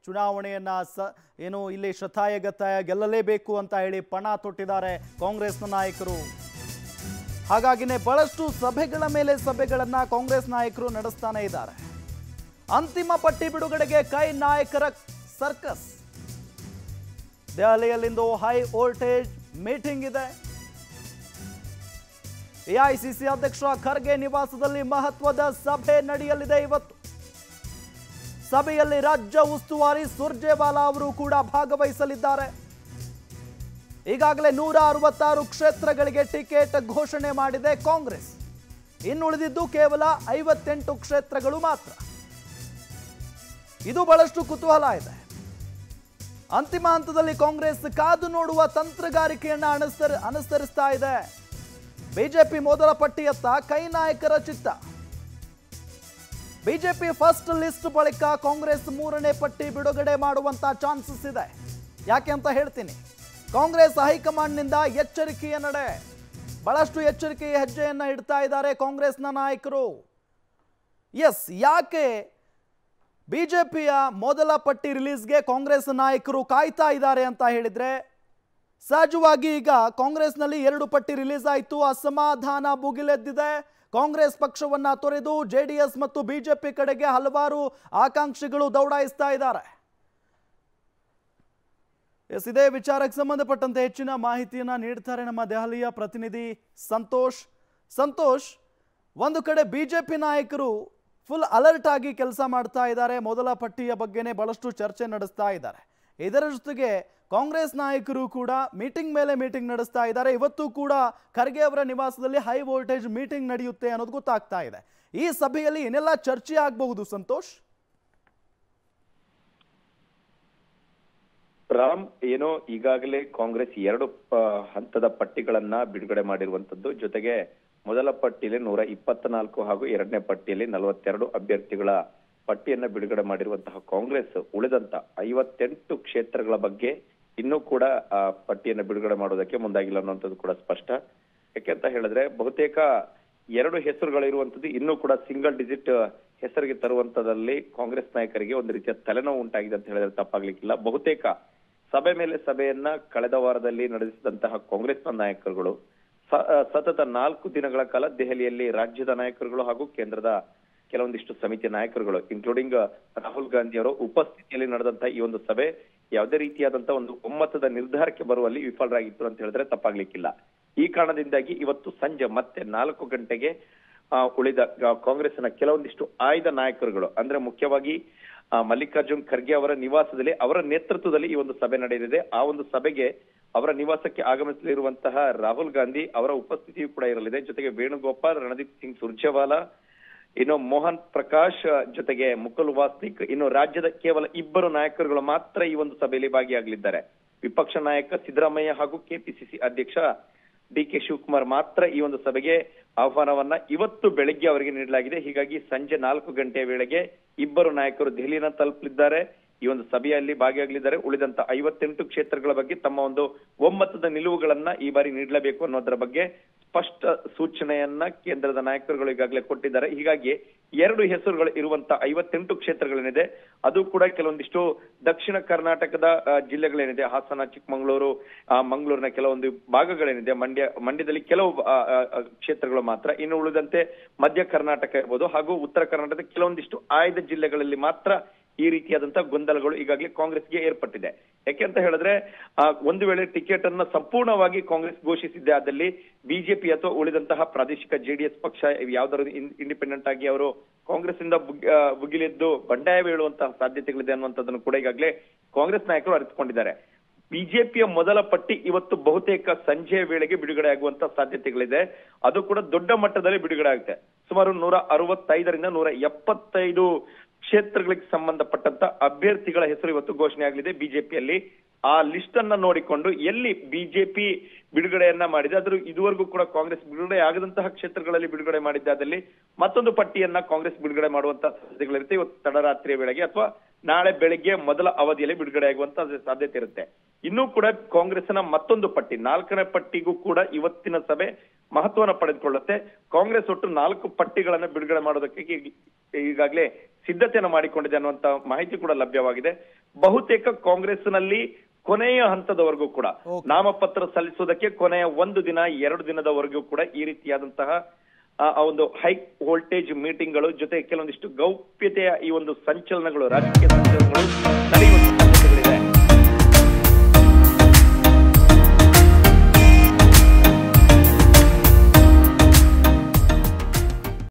ಚುನಾವಣೆಯನ್ನ ಸ ಏನು ಇಲ್ಲಿ ಶತಾಯಗತಾಯ ಗೆಲ್ಲಲೇಬೇಕು ಅಂತ ಹೇಳಿ ಪಣ ತೊಟ್ಟಿದ್ದಾರೆ ಕಾಂಗ್ರೆಸ್ನ ನಾಯಕರು ಹಾಗಾಗಿನೇ ಬಹಳಷ್ಟು ಸಭೆಗಳ ಮೇಲೆ ಸಭೆಗಳನ್ನ ಕಾಂಗ್ರೆಸ್ ನಾಯಕರು ನಡೆಸ್ತಾನೆ ಇದ್ದಾರೆ ಅಂತಿಮ ಪಟ್ಟಿ ಬಿಡುಗಡೆಗೆ ಕೈ ನಾಯಕರ ಸರ್ಕಸ್ ದೆಹಲಿಯಲ್ಲಿಂದು ಹೈ ವೋಲ್ಟೇಜ್ ಮೀಟಿಂಗ್ ಇದೆ ಎಐಸಿಸಿ ಅಧ್ಯಕ್ಷ ಖರ್ಗೆ ನಿವಾಸದಲ್ಲಿ ಮಹತ್ವದ ಸಭೆ ನಡೆಯಲಿದೆ ಇವತ್ತು ಸಭೆಯಲ್ಲಿ ರಾಜ್ಯ ಉಸ್ತುವಾರಿ ಸುರ್ಜೇವಾಲಾ ಅವರು ಕೂಡ ಭಾಗವಹಿಸಲಿದ್ದಾರೆ ಈಗಾಗಲೇ ನೂರ ಅರವತ್ತಾರು ಕ್ಷೇತ್ರಗಳಿಗೆ ಟಿಕೆಟ್ ಘೋಷಣೆ ಮಾಡಿದೆ ಕಾಂಗ್ರೆಸ್ ಇನ್ನುಳಿದಿದ್ದು ಕೇವಲ ಐವತ್ತೆಂಟು ಕ್ಷೇತ್ರಗಳು ಮಾತ್ರ ಇದು ಬಹಳಷ್ಟು ಕುತೂಹಲ ಇದೆ ಅಂತಿಮ ಹಂತದಲ್ಲಿ ಕಾಂಗ್ರೆಸ್ ಕಾದು ನೋಡುವ ತಂತ್ರಗಾರಿಕೆಯನ್ನ ಅನುಸರ ಅನುಸರಿಸ್ತಾ ಇದೆ ಬಿಜೆಪಿ ಮೊದಲ ಪಟ್ಟಿಯತ್ತ ಕೈ ನಾಯಕರ ಚಿತ್ತ ಬಿಜೆಪಿ ಫಸ್ಟ್ ಲಿಸ್ಟ್ ಬಳಿಕ ಕಾಂಗ್ರೆಸ್ ಮೂರನೇ ಪಟ್ಟಿ ಬಿಡುಗಡೆ ಮಾಡುವಂತ ಚಾನ್ಸಸ್ ಇದೆ ಯಾಕೆ ಅಂತ ಹೇಳ್ತೀನಿ ಕಾಂಗ್ರೆಸ್ ಹೈಕಮಾಂಡ್ನಿಂದ ಎಚ್ಚರಿಕೆಯ ನಡೆ ಬಹಳಷ್ಟು ಎಚ್ಚರಿಕೆಯ ಹೆಜ್ಜೆಯನ್ನ ಇಡ್ತಾ ಇದ್ದಾರೆ ಕಾಂಗ್ರೆಸ್ನ ನಾಯಕರು ಎಸ್ ಯಾಕೆ ಬಿಜೆಪಿಯ ಮೊದಲ ಪಟ್ಟಿ ರಿಲೀಸ್ಗೆ ಕಾಂಗ್ರೆಸ್ ನಾಯಕರು ಕಾಯ್ತಾ ಇದ್ದಾರೆ ಅಂತ ಹೇಳಿದ್ರೆ ಸಹಜವಾಗಿ ಈಗ ಕಾಂಗ್ರೆಸ್ನಲ್ಲಿ ಎರಡು ಪಟ್ಟಿ ರಿಲೀಸ್ ಆಯಿತು ಅಸಮಾಧಾನ ಭುಗಿಲೆದ್ದಿದೆ ಕಾಂಗ್ರೆಸ್ ಪಕ್ಷವನ್ನ ತೊರೆದು ಜೆಡಿಎಸ್ ಮತ್ತು ಬಿಜೆಪಿ ಕಡೆಗೆ ಹಲವಾರು ಆಕಾಂಕ್ಷಿಗಳು ದೌಡಾಯಿಸ್ತಾ ಇದ್ದಾರೆ ಎಸ್ ಇದೇ ವಿಚಾರಕ್ಕೆ ಸಂಬಂಧಪಟ್ಟಂತೆ ಹೆಚ್ಚಿನ ಮಾಹಿತಿಯನ್ನ ನೀಡ್ತಾರೆ ನಮ್ಮ ದೆಹಲಿಯ ಪ್ರತಿನಿಧಿ ಸಂತೋಷ್ ಸಂತೋಷ್ ಒಂದು ಕಡೆ ಬಿಜೆಪಿ ನಾಯಕರು ಫುಲ್ ಅಲರ್ಟ್ ಆಗಿ ಕೆಲಸ ಮಾಡ್ತಾ ಇದ್ದಾರೆ ಮೊದಲ ಪಟ್ಟಿಯ ಬಗ್ಗೆನೇ ಬಹಳಷ್ಟು ಚರ್ಚೆ ನಡೆಸ್ತಾ ಇದ್ದಾರೆ ಇದರ ಜೊತೆಗೆ ಕಾಂಗ್ರೆಸ್ ನಾಯಕರು ಕೂಡ ಮೀಟಿಂಗ್ ಮೇಲೆ ಮೀಟಿಂಗ್ ನಡೆಸ್ತಾ ಇದ್ದಾರೆ ಇವತ್ತು ಕೂಡ ಖರ್ಗೆ ಅವರ ನಿವಾಸದಲ್ಲಿ ಹೈ ವೋಲ್ಟೇಜ್ ಮೀಟಿಂಗ್ ನಡೆಯುತ್ತೆ ಅನ್ನೋದು ಗೊತ್ತಾಗ್ತಾ ಇದೆ ಈ ಸಭೆಯಲ್ಲಿ ಏನೆಲ್ಲ ಚರ್ಚೆ ಆಗಬಹುದು ಸಂತೋಷ್ ರಾಮ್ ಏನೋ ಈಗಾಗಲೇ ಕಾಂಗ್ರೆಸ್ ಎರಡು ಪ- ಹಂತದ ಪಟ್ಟಿಗಳನ್ನ ಬಿಡುಗಡೆ ಮಾಡಿರುವಂತದ್ದು ಜೊತೆಗೆ ಮೊದಲ ಪಟ್ಟಿಯಲ್ಲಿ ನೂರ ಇಪ್ಪತ್ನಾಲ್ಕು ಹಾಗೂ ಎರಡನೇ ಪಟ್ಟಿಯಲ್ಲಿ ನಲವತ್ತೆರಡು ಅಭ್ಯರ್ಥಿಗಳ ಪಟ್ಟಿಯನ್ನ ಬಿಡುಗಡೆ ಮಾಡಿರುವಂತಹ ಕಾಂಗ್ರೆಸ್ ಉಳಿದಂತ ಐವತ್ತೆಂಟು ಕ್ಷೇತ್ರಗಳ ಬಗ್ಗೆ ಇನ್ನೂ ಕೂಡ ಆ ಪಟ್ಟಿಯನ್ನ ಬಿಡುಗಡೆ ಮಾಡೋದಕ್ಕೆ ಮುಂದಾಗಿಲ್ಲ ಅನ್ನುವಂಥದ್ದು ಕೂಡ ಸ್ಪಷ್ಟ ಯಾಕೆಂತ ಹೇಳಿದ್ರೆ ಬಹುತೇಕ ಎರಡು ಹೆಸರುಗಳಿರುವಂತದ್ದು ಇನ್ನೂ ಕೂಡ ಸಿಂಗಲ್ ಡಿಜಿಟ್ ಹೆಸರಿಗೆ ತರುವಂತದಲ್ಲಿ ಕಾಂಗ್ರೆಸ್ ನಾಯಕರಿಗೆ ಒಂದು ರೀತಿಯ ತಲೆನೋವು ಉಂಟಾಗಿದೆ ಅಂತ ಹೇಳಿದ್ರೆ ತಪ್ಪಾಗ್ಲಿಕ್ಕಿಲ್ಲ ಬಹುತೇಕ ಸಭೆ ಮೇಲೆ ಸಭೆಯನ್ನ ಕಳೆದ ವಾರದಲ್ಲಿ ನಡೆಸಿದಂತಹ ಕಾಂಗ್ರೆಸ್ನ ನಾಯಕರುಗಳು ಸ- ಆ, ಸತತ ನಾಲ್ಕು ದಿನಗಳ ಕಾಲ ದೆಹಲಿಯಲ್ಲಿ ರಾಜ್ಯದ ನಾಯಕರುಗಳು ಹಾಗೂ ಕೇಂದ್ರದ ಕೆಲವೊಂದಿಷ್ಟು ಸಮಿತಿ ನಾಯಕರುಗಳು ಇನ್ಕ್ಲೂಡಿಂಗ್ ರಾಹುಲ್ ಗಾಂಧಿ ಅವರ ಉಪಸ್ಥಿತಿಯಲ್ಲಿ ನಡೆದಂತಹ ಈ ಒಂದು ಸಭೆ ಯಾವುದೇ ರೀತಿಯಾದಂತಹ ಒಂದು ಒಮ್ಮತದ ನಿರ್ಧಾರಕ್ಕೆ ಬರುವಲ್ಲಿ ವಿಫಲರಾಗಿತ್ತು ಅಂತ ಹೇಳಿದ್ರೆ ತಪ್ಪಾಗ್ಲಿಕ್ಕಿಲ್ಲ ಈ ಕಾರಣದಿಂದಾಗಿ ಇವತ್ತು ಸಂಜೆ ಮತ್ತೆ ನಾಲ್ಕು ಗಂಟೆಗೆ ಆ, ಉಳಿದ ಆ, ಕಾಂಗ್ರೆಸ್ನ ಕೆಲವೊಂದಿಷ್ಟು ಆಯ್ದ ನಾಯಕರುಗಳು ಅಂದ್ರೆ ಮುಖ್ಯವಾಗಿ ಆ, ಮಲ್ಲಿಕಾರ್ಜುನ್ ಖರ್ಗೆ ಅವರ ನಿವಾಸದಲ್ಲಿ ಅವರ ನೇತೃತ್ವದಲ್ಲಿ ಈ ಒಂದು ಸಭೆ ನಡೆಯಲಿದೆ ಆ ಒಂದು ಸಭೆಗೆ ಅವರ ನಿವಾಸಕ್ಕೆ ಆಗಮಿಸಲಿರುವಂತಹ ರಾಹುಲ್ ಗಾಂಧಿ ಅವರ ಉಪಸ್ಥಿತಿಯು ಕೂಡ ಇರಲಿದೆ ಜೊತೆಗೆ ವೇಣುಗೋಪಾಲ್ ರಣದೀಪ್ ಸಿಂಗ್ ಸುರ್ಜೇವಾಲಾ ಇನ್ನು ಮೋಹನ್ ಪ್ರಕಾಶ್ ಆ, ಜೊತೆಗೆ ಮುಕುಲ್ ವಾಸ್ನಿಕ್ ಇನ್ನು ರಾಜ್ಯದ ಕೇವಲ ಇಬ್ಬರು ನಾಯಕರುಗಳು ಮಾತ್ರ ಈ ಒಂದು ಸಭೆಯಲ್ಲಿ ಭಾಗಿಯಾಗಲಿದ್ದಾರೆ ವಿಪಕ್ಷ ನಾಯಕ ಸಿದ್ದರಾಮಯ್ಯ ಹಾಗೂ ಕೆಪಿಸಿಸಿ ಅಧ್ಯಕ್ಷ ಡಿ ಕೆ ಶಿವಕುಮಾರ್ ಮಾತ್ರ ಈ ಒಂದು ಸಭೆಗೆ ಆಹ್ವಾನವನ್ನ ಇವತ್ತು ಬೆಳಗ್ಗೆ ಅವರಿಗೆ ನೀಡಲಾಗಿದೆ ಹೀಗಾಗಿ ಸಂಜೆ ನಾಲ್ಕು ಗಂಟೆಯ ವೇಳೆಗೆ ಇಬ್ಬರು ನಾಯಕರು ದೆಹಲಿಯನ್ನ ತಲುಪಲಿದ್ದಾರೆ ಈ ಒಂದು ಸಭೆಯಲ್ಲಿ ಭಾಗಿಯಾಗಲಿದ್ದಾರೆ ಉಳಿದಂತ ಐವತ್ತೆಂಟು ಕ್ಷೇತ್ರಗಳ ಬಗ್ಗೆ ತಮ್ಮ ಒಂದು ಒಮ್ಮತದ ನಿಲುವುಗಳನ್ನ ಈ ಬಾರಿ ನೀಡಲೇಬೇಕು ಅನ್ನೋದರ ಬಗ್ಗೆ ಸ್ಪಷ್ಟ ಸೂಚನೆಯನ್ನ ಕೇಂದ್ರದ ನಾಯಕರುಗಳು ಈಗಾಗಲೇ ಕೊಟ್ಟಿದ್ದಾರೆ ಹೀಗಾಗಿ ಎರಡು ಹೆಸರುಗಳು ಇರುವಂತ ಐವತ್ತೆಂಟು ಕ್ಷೇತ್ರಗಳೇನಿದೆ ಅದು ಕೂಡ ಕೆಲವೊಂದಿಷ್ಟು ದಕ್ಷಿಣ ಕರ್ನಾಟಕದ ಆ, ಜಿಲ್ಲೆಗಳೇನಿದೆ ಹಾಸನ ಚಿಕ್ಕಮಗಳೂರು ಆ, ಮಂಗಳೂರಿನ ಕೆಲವೊಂದು ಭಾಗಗಳೇನಿದೆ ಮಂಡ್ಯ ಮಂಡ್ಯದಲ್ಲಿ ಕೆಲವು ಆ, ಆ, ಆ, ಕ್ಷೇತ್ರಗಳು ಮಾತ್ರ ಇನ್ನು ಉಳಿದಂತೆ ಮಧ್ಯ ಕರ್ನಾಟಕ ಇರ್ಬೋದು ಹಾಗೂ ಉತ್ತರ ಕರ್ನಾಟಕದ ಕೆಲವೊಂದಿಷ್ಟು ಆಯ್ದ ಜಿಲ್ಲೆಗಳಲ್ಲಿ ಮಾತ್ರ ಈ ರೀತಿಯಾದಂತಹ ಗೊಂದಲಗಳು ಈಗಾಗಲೇ ಕಾಂಗ್ರೆಸ್ಗೆ ಏರ್ಪಟ್ಟಿದೆ ಯಾಕೆ ಅಂತ ಹೇಳಿದ್ರೆ ಆ, ಒಂದು ವೇಳೆ ಟಿಕೆಟ್ ಅನ್ನ ಸಂಪೂರ್ಣವಾಗಿ ಕಾಂಗ್ರೆಸ್ ಘೋಷಿಸಿದ್ದೆ ಆದಲ್ಲಿ ಬಿಜೆಪಿ ಅಥವಾ ಉಳಿದಂತಹ ಪ್ರಾದೇಶಿಕ ಜೆಡಿಎಸ್ ಪಕ್ಷ ಯಾವ್ದಾದ್ರು ಇಂಡಿಪೆಂಡೆಂಟ್ ಆಗಿ ಅವರು ಕಾಂಗ್ರೆಸ್ ಇಂದ ಬುಗ್- ಆ, ಭುಗಿಲೆದ್ದು ಬಂಡಾಯ ಬೀಳುವಂತಹ ಸಾಧ್ಯತೆಗಳಿದೆ ಅನ್ನುವಂಥದ್ದನ್ನು ಕೂಡ ಈಗಾಗಲೇ ಕಾಂಗ್ರೆಸ್ ನಾಯಕರು ಅರಿತುಕೊಂಡಿದ್ದಾರೆ ಬಿಜೆಪಿಯ ಮೊದಲ ಪಟ್ಟಿ ಇವತ್ತು ಬಹುತೇಕ ಸಂಜೆಯ ವೇಳೆಗೆ ಬಿಡುಗಡೆ ಆಗುವಂತ ಸಾಧ್ಯತೆಗಳಿದೆ ಅದು ಕೂಡ ದೊಡ್ಡ ಮಟ್ಟದಲ್ಲಿ ಬಿಡುಗಡೆ ಆಗುತ್ತೆ ಸುಮಾರು ನೂರ ಅರವತ್ತೈದರಿಂದ ನೂರ ಎಪ್ಪತ್ತೈದು ಕ್ಷೇತ್ರಗಳಿಗೆ ಸಂಬಂಧಪಟ್ಟಂತ ಅಭ್ಯರ್ಥಿಗಳ ಹೆಸರು ಇವತ್ತು ಘೋಷಣೆ ಆಗಲಿದೆ ಬಿಜೆಪಿಯಲ್ಲಿ ಆ ಲಿಸ್ಟ್ ಅನ್ನ ನೋಡಿಕೊಂಡು ಎಲ್ಲಿ ಬಿಜೆಪಿ ಬಿಡುಗಡೆಯನ್ನ ಮಾಡಿದೆ ಅದ್ರ ಇದುವರೆಗೂ ಕೂಡ ಕಾಂಗ್ರೆಸ್ ಬಿಡುಗಡೆ ಆಗದಂತಹ ಕ್ಷೇತ್ರಗಳಲ್ಲಿ ಬಿಡುಗಡೆ ಮಾಡಿದ್ದಾದಲ್ಲಿ ಮತ್ತೊಂದು ಪಟ್ಟಿಯನ್ನ ಕಾಂಗ್ರೆಸ್ ಬಿಡುಗಡೆ ಮಾಡುವಂತಹ ಸಾಧ್ಯತೆಗಳಿರುತ್ತೆ ಇವತ್ತು ತಡರಾತ್ರಿಯ ವೇಳೆಗೆ ಅಥವಾ ನಾಳೆ ಬೆಳಿಗ್ಗೆ ಮೊದಲ ಅವಧಿಯಲ್ಲಿ ಬಿಡುಗಡೆ ಆಗುವಂತ ಸಾಧ್ಯತೆ ಇರುತ್ತೆ ಇನ್ನೂ ಕೂಡ ಕಾಂಗ್ರೆಸ್ನ ಮತ್ತೊಂದು ಪಟ್ಟಿ ನಾಲ್ಕನೇ ಪಟ್ಟಿಗೂ ಕೂಡ ಇವತ್ತಿನ ಸಭೆ ಮಹತ್ವನ ಪಡೆದುಕೊಳ್ಳುತ್ತೆ ಕಾಂಗ್ರೆಸ್ ಒಟ್ಟು ನಾಲ್ಕು ಪಟ್ಟಿಗಳನ್ನ ಬಿಡುಗಡೆ ಮಾಡೋದಕ್ಕೆ ಈಗ- ಈಗಾಗಲೇ ಸಿದ್ಧತೆಯನ್ನು ಮಾಡಿಕೊಂಡಿದೆ ಅನ್ನುವಂತ ಮಾಹಿತಿ ಕೂಡ ಲಭ್ಯವಾಗಿದೆ ಬಹುತೇಕ ಕಾಂಗ್ರೆಸ್ನಲ್ಲಿ ಕೊನೆಯ ಹಂತದವರೆಗೂ ಕೂಡ Okay. ನಾಮಪತ್ರ ಸಲ್ಲಿಸುವುದಕ್ಕೆ ಕೊನೆಯ ಒಂದು ದಿನ ಎರಡು ದಿನದವರೆಗೂ ಕೂಡ ಈ ರೀತಿಯಾದಂತಹ ಆ ಆ ಒಂದು ಹೈ ವೋಲ್ಟೇಜ್ ಮೀಟಿಂಗ್ಗಳು ಜೊತೆ ಕೆಲವೊಂದಿಷ್ಟು ಗೌಪ್ಯತೆಯ ಈ ಒಂದು ಸಂಚಲನಗಳು ರಾಜಕೀಯ ಸಂಚಲನಗಳು ನಡೆಯುವ ಸಾಧ್ಯತೆಗಳಿದೆ